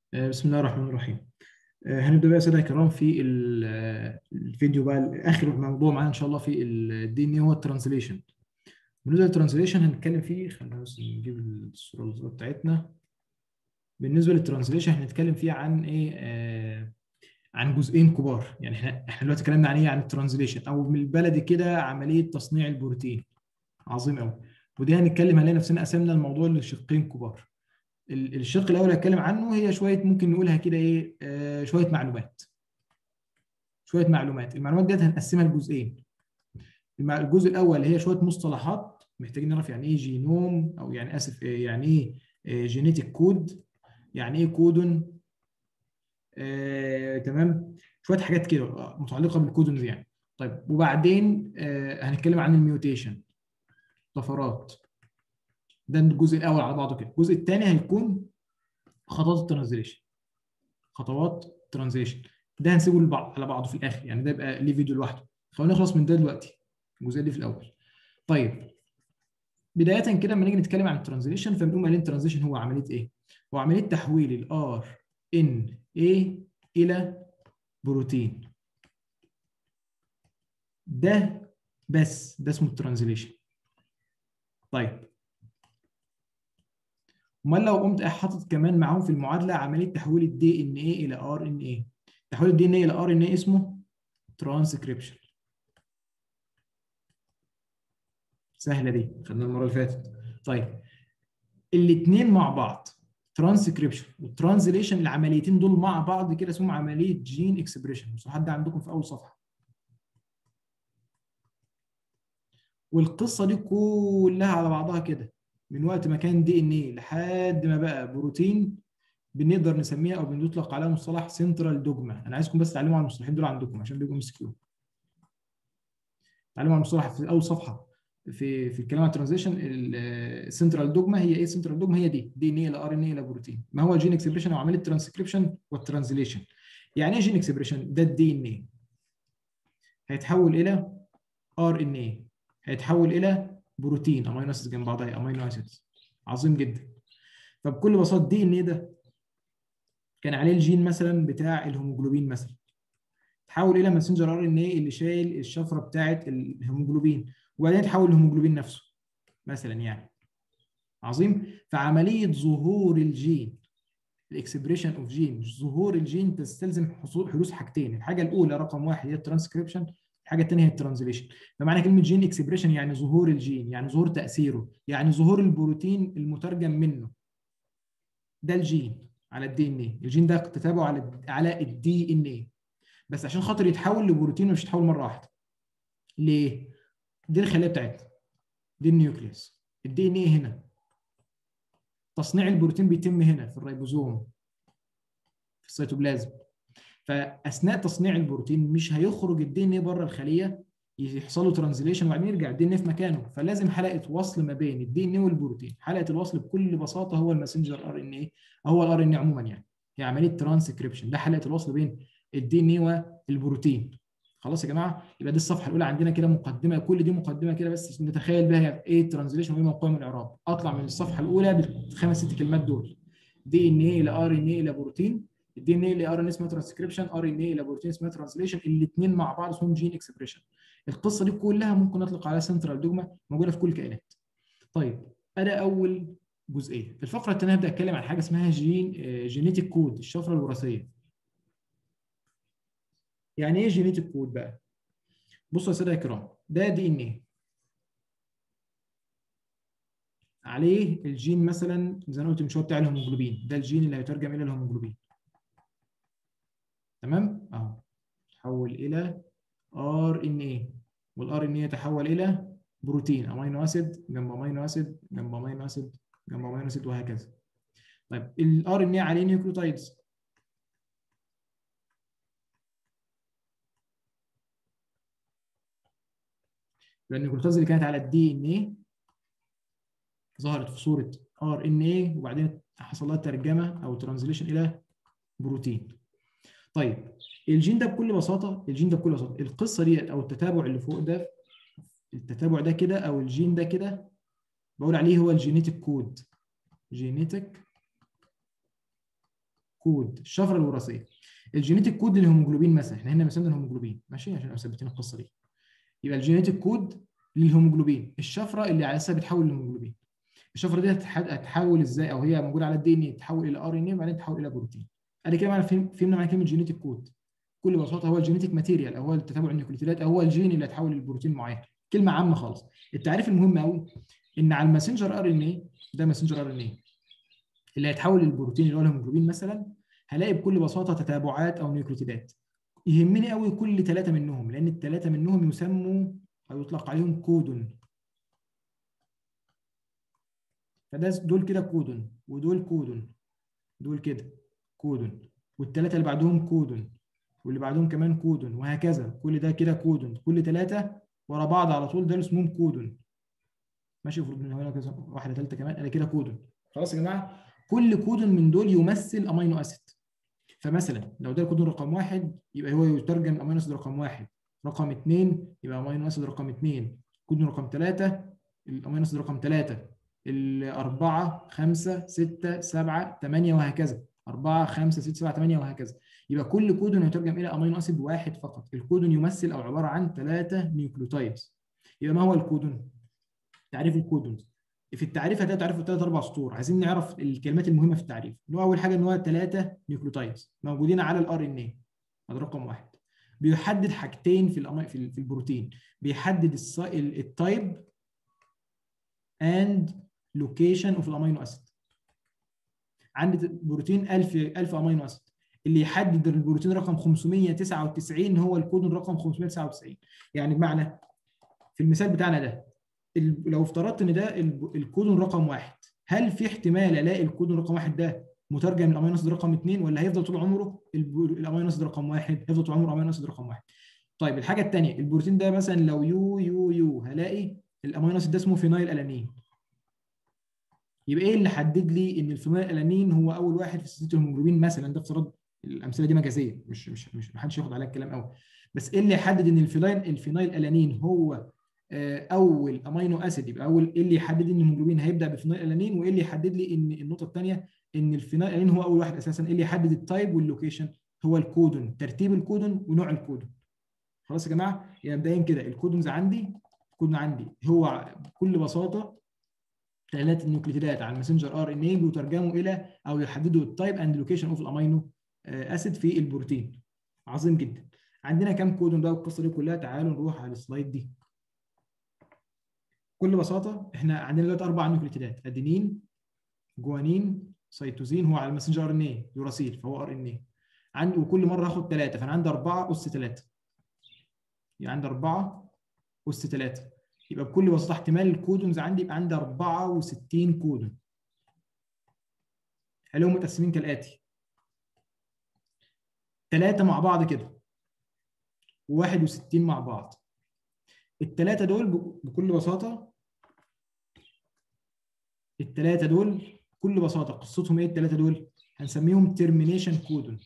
آه، بسم الله الرحمن الرحيم آه، هنبدأ بقى يا سادة الكرام في ال- آه، الفيديو بقى آخر موضوع معانا إن شاء الله في الدي إن إيه هو الترانسليشن بالنسبة للترانسليشن هنتكلم فيه خلينا بس نجيب الصورة الصورة بتاعتنا بالنسبة للترانسليشن هنتكلم فيه عن إيه آه عن جزئين كبار يعني احنا احنا دلوقتي اتكلمنا عن ايه عن الترانسليشن او من البلدي كده عملية تصنيع البروتين عظيم قوي ودي هنتكلم هنلاقي نفسنا قسمنا الموضوع لشقين كبار ال- الشق الاول هتكلم عنه هي شويه ممكن نقولها كده ايه آه شويه معلومات شويه معلومات المعلومات ديت هنقسمها لجزئين المع- الجزء الاول هي شويه مصطلحات محتاجين نعرف يعني ايه جينوم او يعني اسف آه، يعني ايه جينيتك كود يعني ايه كودون آه، تمام شويه حاجات كده آه، متعلقه بالكودونز يعني طيب وبعدين آه، هنتكلم عن الميوتيشن طفرات ده الجزء الاول على بعضه كده الجزء الثاني هيكون خطوات الترانزليشن خطوات ترانزيشن ده هنسيبه لبعض على بعضه في الاخر يعني ده يبقى ليه فيديو لوحده خلينا نخلص من ده دلوقتي الجزئيه دي في الاول طيب بدايه كده لما نيجي نتكلم عن الترانزليشن فبنقول قايلين الترانزيشن هو عمليه ايه هو عمليه تحويل الار ان اي الى بروتين ده بس ده اسمه الترانزليشن طيب امال لو قمت حاطط كمان معاهم في المعادله عمليه تحويل الدي ان اي الى ار ان اي تحويل الدي ان اي الى ار ان اي اسمه ترانسكريبشن سهله دي خدنا المره اللي فاتت طيب الاثنين مع بعض ترانسكريبشن والترانزليشن العمليتين دول مع بعض كده اسمهم عمليه جين اكسبريشن بس حد عندكم في اول صفحه والقصه دي كلها على بعضها كده من وقت ما كان دي ان ايه لحد ما بقى بروتين بنقدر نسميها او بنطلق عليها مصطلح سنترال دوجما انا عايزكم بس تعلموا على المصطلحين دول عندكم عشان بيبقوا مسكيو تعلموا على المصطلح في اول صفحه في في الكلام عن الترانزيشن السنترال دوجما هي ايه سنترال دوجما هي دي دي ان ايه الى ار ان ايه الى بروتين ما هو الجين اكسبريشن او عمليه الترانسكريبشن والترانزليشن يعني ايه جين اكسبريشن ده الدي ان ايه هيتحول الى ار ان ايه هيتحول الى بروتين امينو اسيدز جنب بعضها امينو اسيدز عظيم جدا فبكل بساطه دي ان ايه ده كان عليه الجين مثلا بتاع الهيموجلوبين مثلا تحول الى ماسنجر ار ان ايه اللي شايل الشفره بتاعه الهيموجلوبين وبعدين تحول الهيموجلوبين نفسه مثلا يعني عظيم فعمليه ظهور الجين الاكسبريشن اوف جين ظهور الجين تستلزم حصول حدوث حاجتين الحاجه الاولى رقم واحد هي الترانسكريبشن الحاجه الثانيه هي الترانزليشن فمعنى كلمه جين اكسبريشن يعني ظهور الجين يعني ظهور تاثيره يعني ظهور البروتين المترجم منه ده الجين على الدي ان ايه الجين ده تتابعه على على الدي ان ايه بس عشان خاطر يتحول لبروتين مش يتحول مره واحده ليه دي الخليه بتاعتنا دي النيوكليوس الدي ان ايه هنا تصنيع البروتين بيتم هنا في الريبوزوم في السيتوبلازم فاثناء تصنيع البروتين مش هيخرج الدي ان ايه بره الخليه يحصل له ترانزليشن وبعدين يرجع الدي ان ايه في مكانه فلازم حلقه وصل ما بين الدي ان ايه والبروتين حلقه الوصل بكل بساطه هو الماسنجر ار ان ايه هو الار ان ايه عموما يعني هي عمليه ترانسكريبشن ده حلقه الوصل بين الدي ان ايه والبروتين خلاص يا جماعه يبقى دي الصفحه الاولى عندنا كده مقدمه كل دي مقدمه كده بس نتخيل بها ايه الترانزليشن وايه موقعه من الاعراب اطلع من الصفحه الاولى بالخمس ست كلمات دول دي ان ايه الى ار ان ايه الى بروتين الدي ان ايه الى ار ان اسمها ترانسكريبشن ار ان ايه الى بروتين اسمها ترانسليشن الاثنين مع بعض اسمهم جين اكسبريشن القصه دي كلها ممكن نطلق عليها سنترال دوجما موجوده في كل الكائنات طيب انا اول جزئيه في الفقره الثانيه هبدا اتكلم عن حاجه اسمها جين جينيتك كود الشفره الوراثيه يعني ايه جينيتك كود بقى بصوا يا ساده الكرام ده دي ان ايه عليه الجين مثلا زي ما قلت من شويه بتاع الهيموجلوبين ده الجين اللي هيترجم الى الهيموجلوبين تمام اهو تحول الى ار ان ايه والار ان ايه يتحول الى بروتين امينو اسيد جنب امينو اسيد جنب امينو اسيد جنب امينو اسيد وهكذا طيب الار ان ايه عليه نيوكليوتايدز لان النيوكليوتايدز اللي كانت على الدي ان ايه ظهرت في صوره ار ان ايه وبعدين حصل لها ترجمه او ترانزليشن الى بروتين طيب الجين ده بكل بساطه الجين ده بكل بساطه القصه دي او التتابع اللي فوق ده التتابع ده كده او الجين ده كده بقول عليه هو الجينيتك كود جينيتك كود الشفره الوراثيه الجينيتك كود للهيموجلوبين مثلا احنا هنا مثلا الهيموجلوبين ماشي عشان مثبتين القصه دي يبقى الجينيتك كود للهيموجلوبين الشفره اللي على اساسها بتحول للهيموجلوبين الشفره دي هتحول ازاي او هي موجوده على الدي ان اي تحول الى ار ان اي وبعدين تحول الى بروتين ادي كده معنى فهمنا معنى كلمه جينيتك كود بكل بساطه هو الجينيتك ماتيريال او هو التتابع النيوكليوتيدات او هو الجين اللي هتحول للبروتين معين كلمه عامه خالص التعريف المهم قوي ان على الماسنجر ار ان اي ده ماسنجر ار ان اي اللي هيتحول للبروتين اللي هو الهيموجلوبين مثلا هلاقي بكل بساطه تتابعات او نيوكليوتيدات يهمني قوي كل ثلاثه منهم لان الثلاثه منهم يسموا او يطلق عليهم كودون فده دول كده كودون ودول كودون دول كده كودون والثلاثه اللي بعدهم كودون واللي بعدهم كمان كودون وهكذا كل ده كده كودون كل ثلاثه ورا بعض على طول ده اسمهم كودون ماشي المفروض من هنا كذا واحده ثالثه كمان ادي كده كودون خلاص يا جماعه كل كودون من دول يمثل امينو اسيد فمثلا لو ده الكودون رقم واحد يبقى هو يترجم امينو اسيد رقم واحد رقم اثنين يبقى امينو اسيد رقم اثنين كودون رقم ثلاثه الامينو اسيد رقم ثلاثه الأربعة خمسة ستة سبعة ثمانية وهكذا أربعة خمسة ستة سبعة ثمانية وهكذا يبقى كل كودون يترجم إلى أمينو أسيد واحد فقط الكودون يمثل أو عبارة عن ثلاثة نيوكليوتايدز يبقى ما هو الكودون؟ تعريف الكودون في التعريف ده تعريف ثلاث اربع سطور عايزين نعرف الكلمات المهمه في التعريف ان هو اول حاجه ان هو ثلاثه نيوكليوتايدز موجودين على الار ان اي هذا رقم واحد بيحدد حاجتين في في البروتين بيحدد التايب اند لوكيشن اوف الامينو اسيد عندي بروتين 1000 1000 امينو اسيد اللي يحدد البروتين رقم 599 هو الكودون رقم 599 يعني بمعنى في المثال بتاعنا ده لو افترضت ان ده الكودون رقم واحد هل في احتمال الاقي الكودون رقم واحد ده مترجم للامينو اسيد رقم اثنين ولا هيفضل طول عمره الامينو اسيد رقم واحد هيفضل طول عمره امينو اسيد رقم واحد طيب الحاجه الثانيه البروتين ده مثلا لو يو يو يو هلاقي الامينو اسيد ده اسمه فينايل الانين يبقى ايه اللي حدد لي ان الفينايل الانين هو اول واحد في سلسله الهيموجلوبين مثلا ده افتراض الامثله دي مجازيه مش مش مش ما حدش ياخد عليها الكلام قوي بس ايه اللي يحدد ان الفينايل الفينايل الانين هو اول امينو اسيد يبقى اول ايه اللي يحدد ان الهيموجلوبين هيبدا بفينايل الانين وايه اللي يحدد لي ان النقطه الثانيه ان الفينايل الانين هو اول واحد اساسا ايه اللي يحدد التايب واللوكيشن هو الكودون ترتيب الكودون ونوع الكودون خلاص يا جماعه يعني مبدئيا كده الكودونز عندي الكودون عندي هو بكل بساطه ثلاث نيوكليتيدات على الماسنجر ار ان اي بيترجموا الى او يحددوا التايب اند لوكيشن اوف الامينو اسيد في البروتين عظيم جدا عندنا كام كودون بقى والقصه دي كلها تعالوا نروح على السلايد دي بكل بساطه احنا عندنا دلوقتي اربع نيوكليتيدات ادينين جوانين سيتوزين هو على الماسنجر ار ان اي يوراسيل فهو ار ان اي عندي وكل مره هاخد ثلاثه فانا عندي اربعه اس ثلاثه يعني عندي اربعه اس ثلاثه يبقى بكل بساطه احتمال الكودونز عندي يبقى عندي 64 كودون هلاقيهم متقسمين كالاتي ثلاثه مع بعض كده و61 مع بعض الثلاثه دول بكل بساطه الثلاثه دول بكل بساطه قصتهم ايه الثلاثه دول هنسميهم ترمينيشن كودون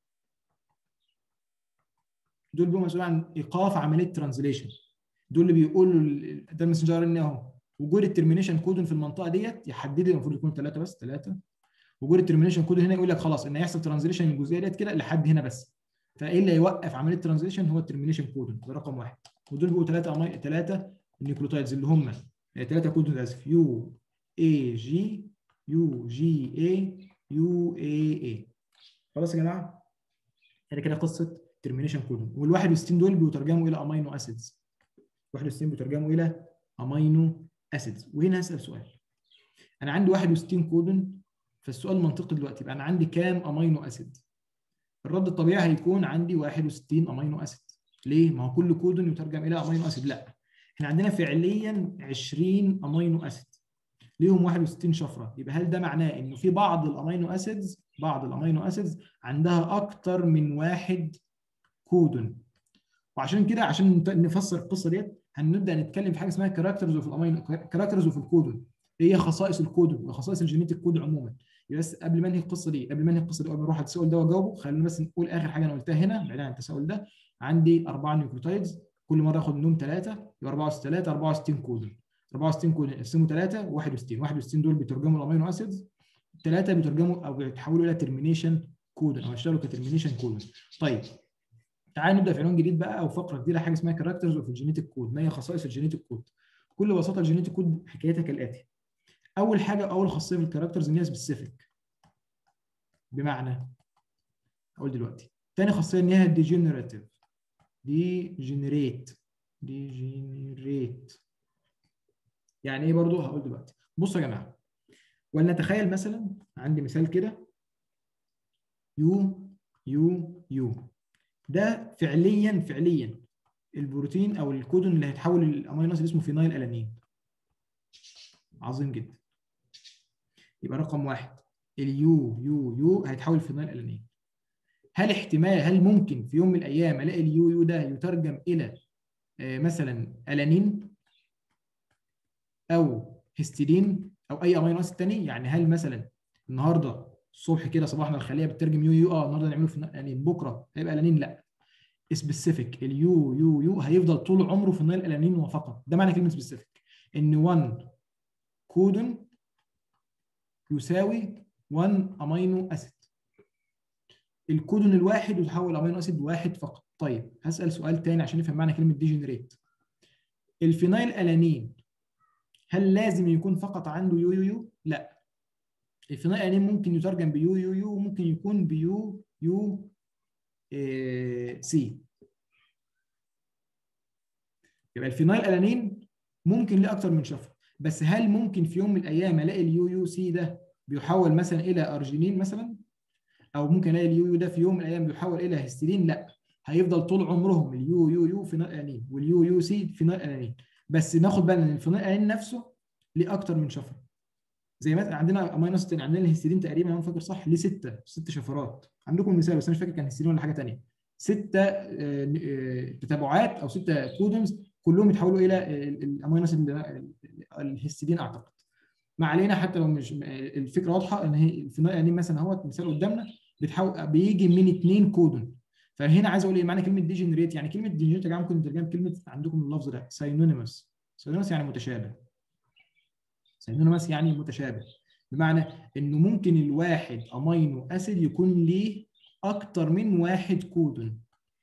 دول بيبقوا مسؤولين عن ايقاف عمليه ترانزليشن دول اللي بيقولوا ده المسنجر ان اهو وجود الترمينيشن كودون في المنطقه ديت يحدد المفروض يكون ثلاثه بس ثلاثه وجود الترمينيشن كودون هنا يقول لك خلاص ان هيحصل ترانزليشن الجزئيه ديت كده لحد هنا بس فايه اللي هيوقف عمليه الترانزليشن هو الترمينيشن كودون ده رقم واحد ودول بيبقوا ثلاثه ثلاثه النيوكليوتايدز اللي هم ثلاثه كودون اسف يو اي جي يو جي اي يو اي اي خلاص يا جماعه هذه كده قصه ترمينيشن كودون وال 61 دول بيترجموا الى امينو اسيدز 61 بيترجموا الى امينو اسيدز وهنا هسال سؤال انا عندي 61 كودون فالسؤال منطقي دلوقتي يبقى انا عندي كام امينو اسيد الرد الطبيعي هيكون عندي 61 امينو اسيد ليه ما هو كل كودون يترجم الى امينو اسيد لا احنا عندنا فعليا 20 امينو اسيد ليهم 61 شفره يبقى هل ده معناه انه في بعض الامينو اسيدز بعض الامينو اسيدز عندها اكتر من واحد كودون وعشان كده عشان نفسر القصه ديت هنبدا نتكلم في حاجه اسمها كاركترز اوف الامينو كاركترز اوف الكودون ايه هي خصائص الكودون وخصائص الجينيتيك كود عموما بس قبل ما انهي القصه دي قبل ما انهي القصه دي قبل ما اروح على السؤال ده واجاوبه خلينا بس نقول اخر حاجه انا قلتها هنا بعيد عن التساؤل ده عندي اربعه نيوكليوتايدز كل مره اخد منهم ثلاثه يبقى 64 3 64 كودون 64 كودون يقسموا 3 61 61 دول بيترجموا الامينو اسيدز ثلاثه بيترجموا او بيتحولوا الى ترمينيشن كودون او هيشتغلوا كترمينيشن كودون طيب تعال نبدا في عنوان جديد بقى او فقره جديده حاجه اسمها كاركترز اوف الجينيتك كود ما هي خصائص الجينيتك كود بكل بساطه الجينيتك كود حكايتها كالاتي اول حاجه اول خاصيه في الكاركترز ان هي سبيسيفيك بمعنى اقول دلوقتي تاني خاصيه ان هي ديجنراتيف ديجنريت ديجنريت يعني ايه برضو هقول دلوقتي بصوا يا جماعه ولنتخيل مثلا عندي مثال كده يو يو يو ده فعليا فعليا البروتين او الكودون اللي هيتحول للامينو اسيد اسمه فينايل الانين عظيم جدا يبقى رقم واحد اليو يو يو هيتحول لفينايل الانين هل احتمال هل ممكن في يوم من الايام الاقي اليو يو ده يترجم الى مثلا الانين او هيستidine او اي امينو اسيد تاني يعني هل مثلا النهارده الصبح كده صباحنا الخليه بتترجم يو يو اه النهارده نعمله في الانين بكره هيبقى الانين لا سبيسيفيك اليو يو يو هيفضل طول عمره في النيل الانين وفقط ده معنى كلمه سبيسيفيك ان 1 كودون يساوي 1 امينو اسيد الكودون الواحد يتحول امينو اسيد واحد فقط طيب هسال سؤال تاني عشان نفهم معنى كلمه ديجنريت الفينايل الانين هل لازم يكون فقط عنده يو يو يو لا الفينايل الانين ممكن يترجم بيو يو يو وممكن يكون بيو يو إيه سي يبقى الفينايل الانين ممكن ليه اكتر من شفره بس هل ممكن في يوم من الايام الاقي اليو يو سي ده بيحول مثلا الى ارجينين مثلا او ممكن الاقي اليو يو ده في يوم من الايام بيحول الى هيستidine لا هيفضل طول عمرهم اليو يو يو فينايل الانين واليو يو سي فينايل الانين بس ناخد بالنا ان الفينايل الانين نفسه ليه اكتر من شفره زي مثلا عندنا امينو اسيد عندنا الهيستidine تقريبا انا فاكر صح ليه سته ست شفرات عندكم مثال بس انا مش فاكر كان هيستidine ولا حاجه ثانيه سته تتابعات او سته كودونز كلهم يتحولوا الى الامينو اسيد الهيستidine اعتقد ما علينا حتى لو مش الفكره واضحه ان هي الفينايل الانين مثلا اهوت مثال قدامنا بتحول بيجي من اثنين كودون فهنا عايز اقول ايه معنى كلمه ديجنريت يعني كلمه ديجنريت يا جماعه ممكن نترجمها كلمه عندكم اللفظ ده ساينونيمس ساينونيمس يعني متشابه ساينونيمس يعني متشابه بمعنى انه ممكن الواحد امينو اسيد يكون ليه اكتر من واحد كودون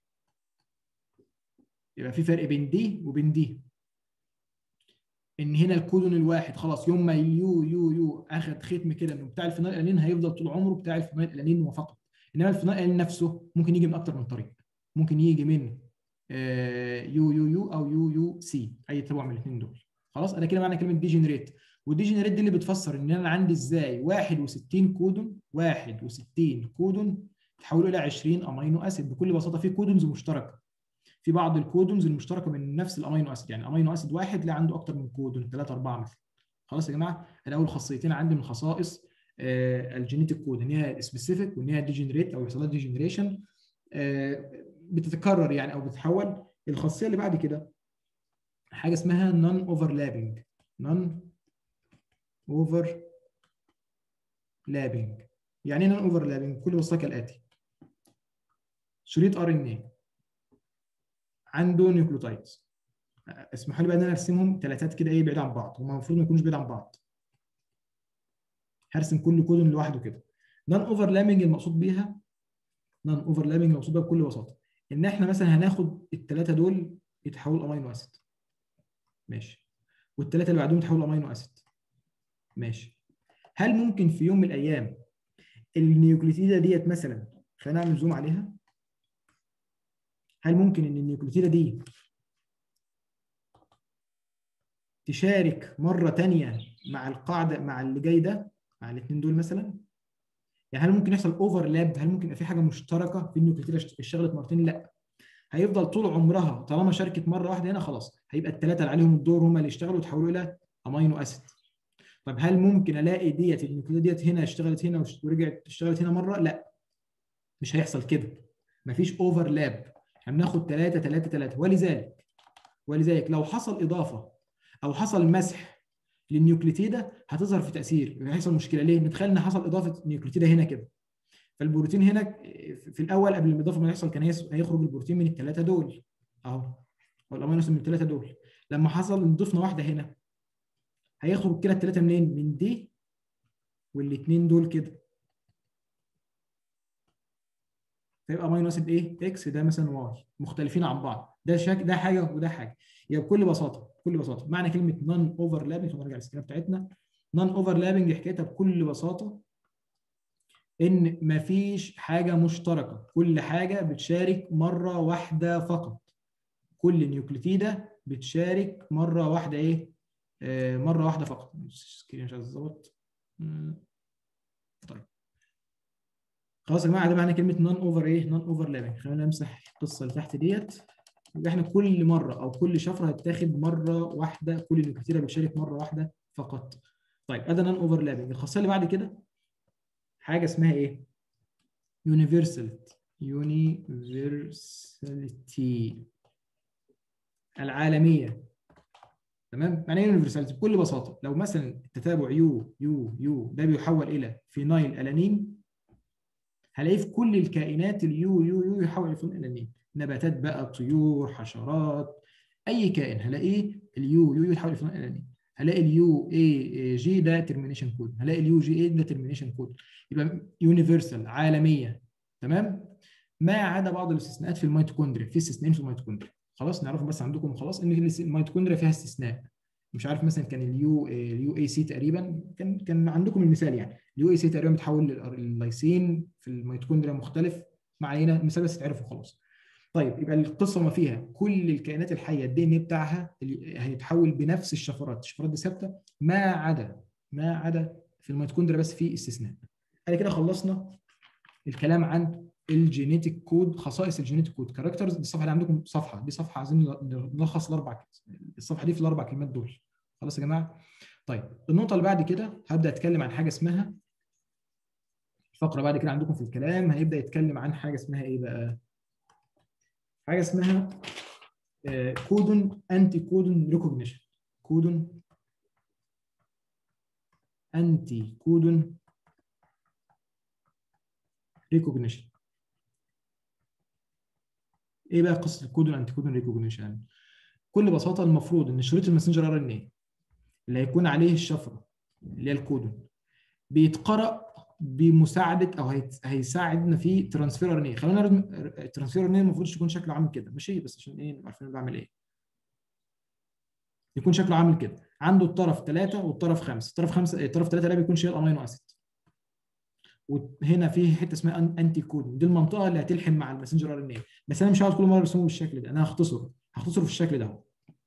يبقى في فرق بين دي وبين دي ان هنا الكودون الواحد خلاص يوم ما يو يو يو اخد ختم كده انه بتاع الفينايل الانين هيفضل طول عمره بتاع الفينايل الانين وفقط انما الفينايل الانين نفسه ممكن يجي من اكتر من طريق ممكن يجي من يو يو يو او يو يو سي اي تبع من الاثنين دول خلاص انا كده معنى كلمه ديجنريت والديجنريت دي اللي بتفسر ان انا عندي ازاي 61 كودون 61 كودون تحولوا الى 20 امينو اسيد بكل بساطه في كودونز مشتركه في بعض الكودونز المشتركه من نفس الامينو اسيد يعني امينو اسيد واحد لا عنده اكتر من كودون 3 4 مثلا خلاص يا جماعه انا اول خاصيتين عندي من خصائص آه الجينيتك كود ان هي سبيسيفيك وان هي ديجنريت او يحصل لها ديجنريشن آه بتتكرر يعني او بتتحول الخاصيه اللي بعد كده حاجه اسمها نون اوفرلابنج نون اوفر لابنج يعني ايه نون اوفر لابنج بكل بساطه كالاتي شريط ار ان اي عنده نيوكليوتايدز اسمحوا لي بقى ان انا ارسمهم ثلاثات كده ايه بعيد عن بعض هم المفروض ما يكونوش بعيد عن بعض هرسم كل كودون لوحده كده نون اوفر لابنج المقصود بيها نون اوفر لابنج المقصود بيها بكل بساطه ان احنا مثلا هناخد الثلاثه دول يتحولوا امينو اسيد ماشي والثلاثه اللي بعدهم يتحولوا امينو اسيد ماشي هل ممكن في يوم من الايام النيوكليتيده ديت مثلا خلينا نعمل زوم عليها هل ممكن ان النيوكليتيده دي تشارك مره ثانيه مع القاعده مع اللي جاي ده مع الاثنين دول مثلا يعني هل ممكن يحصل اوفرلاب هل ممكن يبقى في حاجه مشتركه في النيوكليتيده اشتغلت مرتين لا هيفضل طول عمرها طالما شاركت مره واحده هنا خلاص هيبقى الثلاثه اللي عليهم الدور هم اللي يشتغلوا يتحولوا الى امينو اسيد طب هل ممكن الاقي ديت النيوكليد ديت هنا اشتغلت هنا ورجعت اشتغلت هنا مره؟ لا مش هيحصل كده مفيش اوفرلاب احنا بناخد 3 3 3 ولذلك ولذلك لو حصل اضافه او حصل مسح للنيوكليتيده هتظهر في تاثير هيحصل مشكله ليه؟ نتخيل ان حصل اضافه نيوكليتيده هنا كده فالبروتين هنا في الاول قبل الاضافه ما يحصل كان هيخرج البروتين من الثلاثه دول اهو او الامينو اسيد من الثلاثه دول لما حصل ضفنا واحده هنا هيخرج كده الثلاثه منين؟ من دي والاثنين دول كده. فيبقى امينو اسيد ايه اكس ده مثلا واي مختلفين عن بعض ده شك ده حاجه وده حاجه يبقى بكل بساطه بكل بساطه معنى كلمه نون اوفرلابنج نرجع للسكينه بتاعتنا نون اوفرلابنج حكايتها بكل بساطه ان مفيش حاجه مشتركه كل حاجه بتشارك مره واحده فقط كل نيوكليتيده بتشارك مره واحده ايه آه مره واحده فقط السكرين مش عايز الظبط طيب خلاص يا جماعه ده معنى كلمه نون اوفر ايه نون اوفرلابنج خلينا نمسح القصه اللي تحت ديت يبقى احنا كل مره او كل شفره هتاخد مره واحده كل نيوكليتيده بتشارك مره واحده فقط طيب ادي نون اوفرلابنج الخاصيه اللي بعد كده حاجه اسمها ايه يونيفرساليتي يونيفرساليتي العالميه تمام معنى ايه يونيفرساليتي بكل بساطه لو مثلا التتابع يو يو يو ده بيحول الى فينايل الانين هلاقيه في كل الكائنات اليو يو يو يحول الى فينايل الانين نباتات بقى طيور حشرات اي كائن هلاقيه اليو يو يو يتحول الى فينايل الانين هلاقي اليو اي جي ده ترمينيشن كود هلاقي اليو جي اي ده ترمينيشن كود يبقى يونيفرسال عالميه تمام ما عدا بعض الاستثناءات في الميتوكوندريا في استثناءين في الميتوكوندريا خلاص نعرفهم بس عندكم خلاص ان الميتوكوندريا فيها استثناء مش عارف مثلا كان اليو اليو اي سي تقريبا كان كان عندكم المثال يعني اليو اي سي تقريبا بتحول لللايسين في الميتوكوندريا مختلف ما علينا المثال بس تعرفه خلاص طيب يبقى القصه ما فيها كل الكائنات الحيه الدي ان بتاعها هيتحول بنفس الشفرات الشفرات دي ثابته ما عدا ما عدا في الميتوكوندريا بس في استثناء ادي كده خلصنا الكلام عن الجينيتيك كود خصائص الجينيتيك كود كاركترز دي الصفحه اللي عندكم صفحه دي صفحه عايزين نلخص الاربع الصفحه دي في الاربع كلمات دول خلاص يا جماعه طيب النقطه اللي بعد كده هبدا اتكلم عن حاجه اسمها الفقره بعد كده عندكم في الكلام هيبدا يتكلم عن حاجه اسمها ايه بقى حاجه اسمها كودون انتي كودون ريكوجنيشن كودون انتي كودون ريكوجنيشن ايه بقى قصه الكودون انتي كودون ريكوجنيشن بكل بساطه المفروض ان شريط الماسنجر ار ان اي اللي هيكون عليه الشفره اللي هي الكودون بيتقرا بمساعده او هيساعدنا في ترانسفير ار ان اي خلينا الترانسفير ار ان اي المفروض يكون شكله عامل كده ماشي بس عشان ايه نبقى عارفين بعمل ايه يكون شكله عامل كده عنده الطرف 3 والطرف 5 الطرف 5 الطرف 3 ده بيكون شايل امينو اسيد وهنا في حته اسمها انتي كود دي المنطقه اللي هتلحم مع الماسنجر ار ان اي بس انا مش هقعد كل مره ارسمه بالشكل ده انا هختصره هختصره في الشكل ده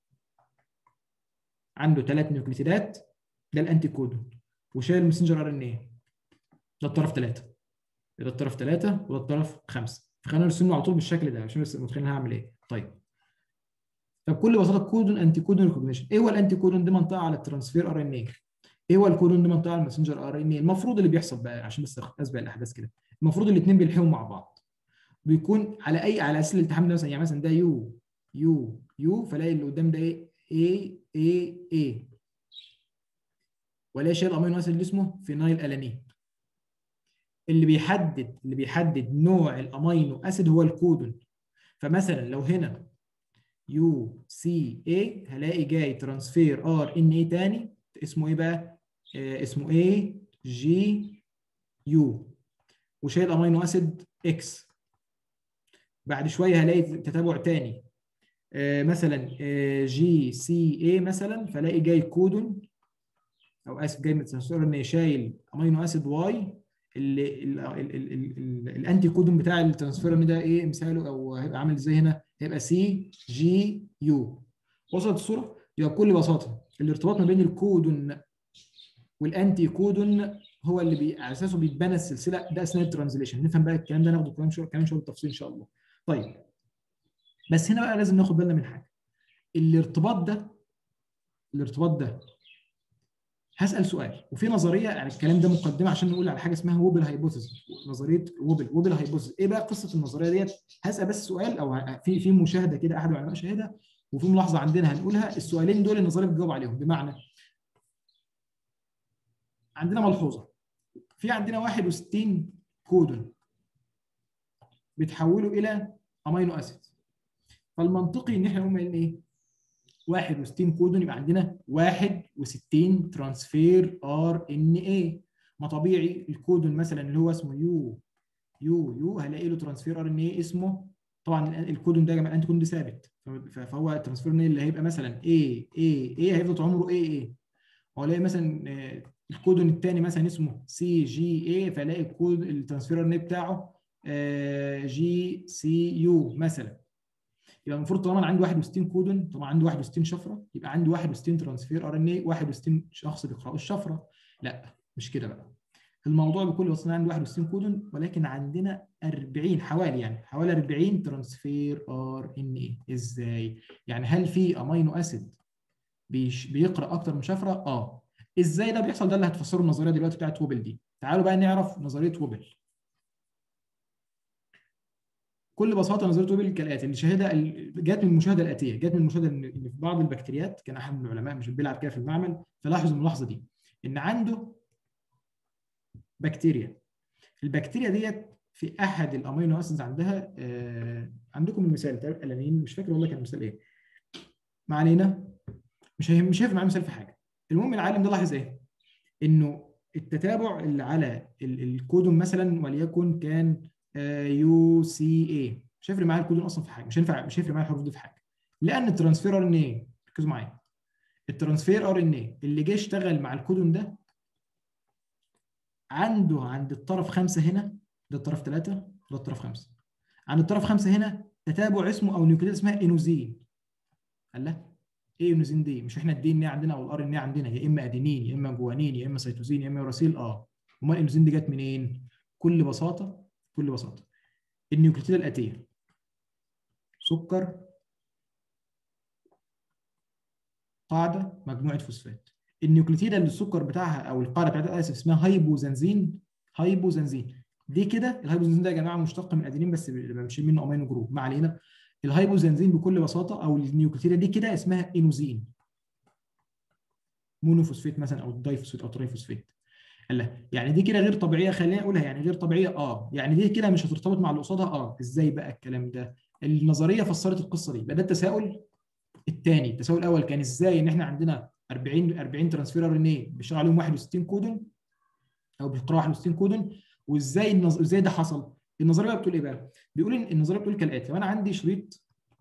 عنده ثلاث نيوكليتيدات ده الانتي كود وشايل الماسنجر ار ان اي ده الطرف 3 ده الطرف 3 وده الطرف 5 فخلينا نرسمه على طول بالشكل ده عشان بس متخيلين هعمل ايه طيب فبكل بساطه كودون انتي كودون ريكوجنيشن ايه هو الانتي كودون دي منطقه على الترانسفير ار ان اي ايه هو الكودون دي منطقه على الماسنجر ار ان اي المفروض اللي بيحصل بقى عشان بس اسبق الاحداث كده المفروض الاثنين بيلحقوا مع بعض بيكون على اي على اساس الالتحام ده مثلا يعني مثلا ده يو يو يو فلاقي اللي قدام ده ايه اي اي اي ولا شيء الامينو اسيد اللي اسمه فينايل الانين اللي بيحدد اللي بيحدد نوع الامينو اسيد هو الكودون فمثلا لو هنا يو سي اي هلاقي جاي ترانسفير ار ان اي تاني اسمه ايه بقى؟ آه اسمه اي جي يو وشايل امينو اسيد اكس بعد شويه هلاقي تتابع تاني آه مثلا آه جي سي اي مثلا فلاقي جاي كودون او اسف جاي من ان شايل امينو اسيد واي اللي الانتي كودون بتاع الترانسفير ده ايه مثاله او هيبقى عامل ازاي هنا هيبقى سي جي يو وصلت الصوره يبقى بكل بساطه الارتباط ما بين الكودون والانتي كودون هو اللي بي... على اساسه بيتبنى السلسله ده اثناء الترانزليشن نفهم بقى الكلام ده ناخده كمان شويه كمان شويه بالتفصيل ان شاء الله طيب بس هنا بقى لازم ناخد بالنا من حاجه الارتباط ده الارتباط ده هسال سؤال وفي نظريه يعني الكلام ده مقدمه عشان نقول على حاجه اسمها ووبل هايبوثيسيس نظريه ووبل ووبل هايبوثيسيس ايه بقى قصه النظريه ديت هسال بس سؤال او في في مشاهده كده احد العلماء شاهدها وفي ملاحظه عندنا هنقولها السؤالين دول النظريه بتجاوب عليهم بمعنى عندنا ملحوظه في عندنا 61 كودون بيتحولوا الى امينو اسيد فالمنطقي ان احنا نقوم قايلين ايه 61 كودون يبقى عندنا 61 ترانسفير ار ان اي ما طبيعي الكودون مثلا اللي هو اسمه يو يو يو هلاقي له ترانسفير ار ان اي اسمه طبعا الكودون ده يا جماعه الانتي كودون ده ثابت فهو الترانسفير ار ان اي اللي هيبقى مثلا اي اي اي هيفضل طول عمره اي اي والاقي مثلا الكودون الثاني مثلا اسمه سي جي اي فالاقي الكود الترانسفير ار ان اي بتاعه جي سي يو مثلا يبقى المفروض طالما انا عندي 61 كودون طبعا عندي 61 شفره يبقى عندي 61 ترانسفير ار ان اي 61 شخص بيقراوا الشفره لا مش كده بقى الموضوع بكل بساطه عندي 61 كودون ولكن عندنا 40 حوالي يعني حوالي 40 ترانسفير ار ان اي ازاي؟ يعني هل في امينو اسيد بيقرا اكتر من شفره؟ اه ازاي ده بيحصل ده اللي هتفسره النظريه دلوقتي بتاعت ووبل دي تعالوا بقى نعرف نظريه ووبل بكل بساطه نظريه ووبل كالاتي اللي شاهدها جت من المشاهده الاتيه جت من المشاهده ان في بعض البكتيريات كان احد من العلماء مش بيلعب كده في المعمل فلاحظ الملاحظه دي ان عنده بكتيريا البكتيريا ديت في احد الامينو اسيدز عندها آه عندكم المثال تقريبا الانين مش فاكر والله كان المثال ايه ما علينا مش هيهم مش هيفرق معايا مثال في حاجه المهم العالم ده لاحظ ايه انه التتابع اللي على الكودون مثلا وليكن كان يو سي اي مش هيفرق معايا الكودون اصلا في حاجه مش هينفع مش هيفرق معايا الحروف دي في حاجه لان الترانسفير ار ان اي ركزوا معايا الترانسفير ار ان اي اللي جه اشتغل مع الكودون ده عنده عند الطرف خمسة هنا ده الطرف ثلاثة ده الطرف خمسة عند الطرف خمسة هنا تتابع اسمه أو نيوكليد اسمها إنوزين قال لا إيه إنوزين دي مش إحنا الدي إن عندنا أو الآر إن عندنا يا إما أدينين يا إما جوانين يا إما سيتوزين يا إما يوراسيل أه أمال الإنوزين دي جت منين؟ بكل بساطة بكل بساطة النيوكليتيد الآتية سكر قاعدة مجموعة فوسفات النيوكليتيد اللي السكر بتاعها او القاعده بتاعتها اسف اسمها هايبوزنزين هايبوزنزين دي كده الهايبوزنزين ده يا جماعه مشتق من ادينين بس بنمشي منه امينو جروب ما علينا الهايبوزنزين بكل بساطه او النيوكليتيد دي كده اسمها انوزين مونوفوسفيت مثلا او دايفوسفيت او ترايفوسفيت الله يعني دي كده غير طبيعيه خلينا نقولها يعني غير طبيعيه اه يعني دي كده مش هترتبط مع اللي قصادها اه ازاي بقى الكلام ده النظريه فسرت القصه دي بقى ده التساؤل الثاني التساؤل الاول كان ازاي ان احنا عندنا 40 40 ترانسفير ار ان اي بيشتغل عليهم 61 كودون او بيقراوا 61 كودون وازاي النظ... ازاي ده حصل؟ النظريه بقى بتقول ايه بقى؟ بيقول ان النظريه بتقول كالاتي لو انا عندي شريط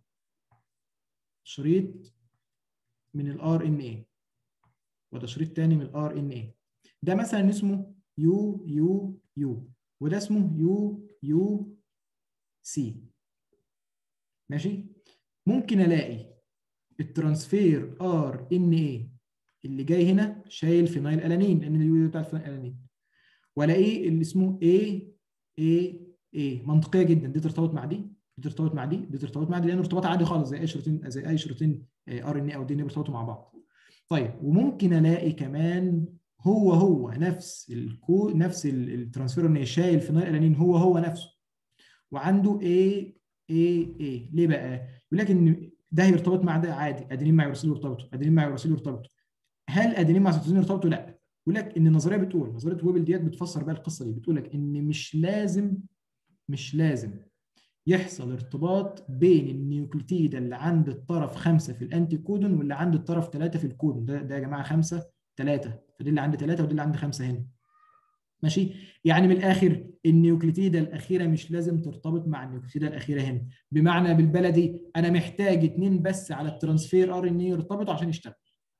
شريط من الار ان اي وده شريط ثاني من الار ان اي ده مثلا اسمه يو يو يو وده اسمه يو يو سي ماشي؟ ممكن الاقي الترانسفير ار ان اي اللي جاي هنا شايل فينايل الانين لان اليو بتاع الفينايل الانين والاقيه اللي اسمه اي اي اي منطقيه جدا دي ترتبط مع دي دي ترتبط مع دي دي ترتبط مع دي لان ارتباط عادي خالص زي اي شريطين زي اي شريطين ار ان اي او دي ان بيرتبطوا مع بعض طيب وممكن الاقي كمان هو هو نفس الكو نفس الترانسفير ان شايل فينايل الانين هو هو نفسه وعنده اي اي اي ليه بقى؟ يقول لك ان ده هيرتبط مع ده عادي ادينين مع يوراسيل يرتبطوا ادينين مع يوراسيل يرتبطوا هل ادينين مع سيتوزين يرتبطوا لا يقول لك ان النظريه بتقول نظريه ويبل ديت بتفسر بقى القصه دي بتقول لك ان مش لازم مش لازم يحصل ارتباط بين النيوكليتيد اللي عند الطرف خمسة في الانتي كودون واللي عند الطرف ثلاثة في الكودون ده ده يا جماعه خمسة ثلاثة فدي اللي عند ثلاثة ودي اللي عند خمسة هنا ماشي يعني من الاخر النيوكليتيده الاخيره مش لازم ترتبط مع النيوكليتيده الاخيره هنا بمعنى بالبلدي انا محتاج اثنين بس على الترانسفير ار ان يرتبطوا عشان يشتغل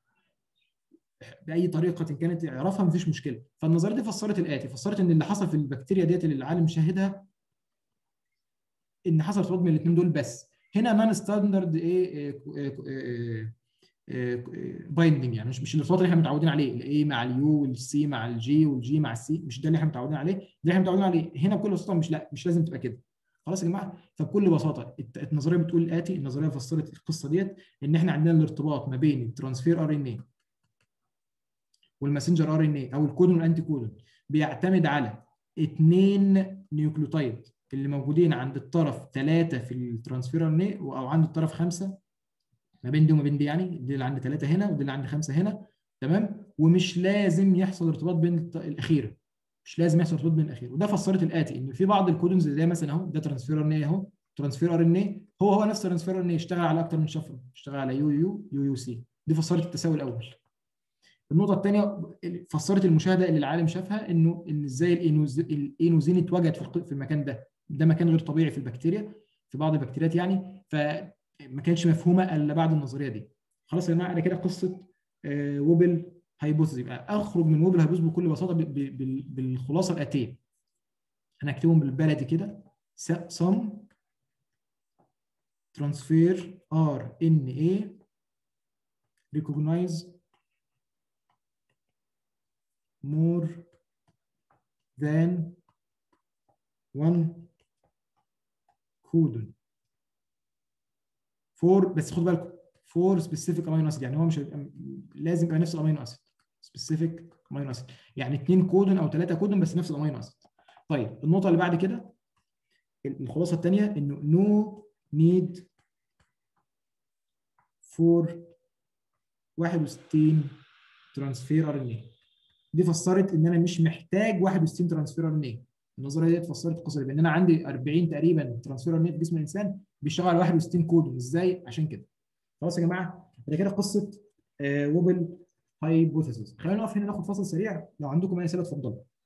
باي طريقه كانت يعرفها مفيش مشكله فالنظريه دي فسرت الاتي فسرت ان اللي حصل في البكتيريا ديت اللي العالم شاهدها ان حصل ارتباط بين الاثنين دول بس هنا نون ستاندرد ايه بايندنج يعني مش مش الارتباط اللي احنا متعودين عليه الاي مع اليو والسي مع الجي والجي مع السي مش ده اللي احنا متعودين عليه ده اللي احنا متعودين عليه هنا بكل بساطه مش لا مش لازم تبقى كده خلاص يا جماعه فبكل بساطه النظريه بتقول الاتي النظريه فسرت القصه ديت ان احنا عندنا الارتباط ما بين الترانسفير ار ان اي والماسنجر ار ان اي او الكودون والانتي كودون بيعتمد على اثنين نيوكليوتايد اللي موجودين عند الطرف ثلاثه في الترانسفير ار ان اي او عند الطرف خمسه ما بين دي وما بين دي يعني دي اللي عند ثلاثه هنا ودي اللي عند خمسه هنا تمام ومش لازم يحصل ارتباط بين الاخيره مش لازم يحصل ارتباط بين الاخيره وده فسرت الاتي ان في بعض الكودونز زي مثلا اهو ده ترانسفير ار ان اي اهو ترانسفير ار ان اي هو هو نفس ترانسفير ار ان اي اشتغل على اكتر من شفره اشتغل على يو يو يو يو سي دي فسرت التساوي الاول النقطه الثانيه فسرت المشاهده اللي العالم شافها انه ان ازاي الاينوزين اتوجد في المكان ده ده مكان غير طبيعي في البكتيريا في بعض البكتيريات يعني فما كانتش مفهومه الا بعد النظريه دي خلاص يا جماعه انا كده قصه ووبل هايبوثيز يبقى اخرج من ووبل هايبوثيز بكل بساطه بالخلاصه الاتيه انا اكتبهم بالبلدي كده some transfer RNA recognize more than one codon for بس خد بالكم for specific amino acid يعني هو مش هيبقى لازم يبقى نفس الامينو اسيد specific amino acid يعني اثنين كودون او ثلاثه كودون بس نفس الامينو اسيد طيب النقطه اللي بعد كده الخلاصه الثانيه انه no need for 61 ترانسفير ار ان اي دي فسرت ان انا مش محتاج 61 ترانسفير ار ان اي النظريه دي فسرت القصه دي بان انا عندي 40 تقريبا ترانسفير ار ان اي في جسم الانسان بيشتغل على 61 كود ازاي عشان كده خلاص يا جماعه ده كده قصه آه ووبل هايبوثيسيس خلينا نقف هنا ناخد فاصل سريع لو عندكم اي اسئله اتفضلوا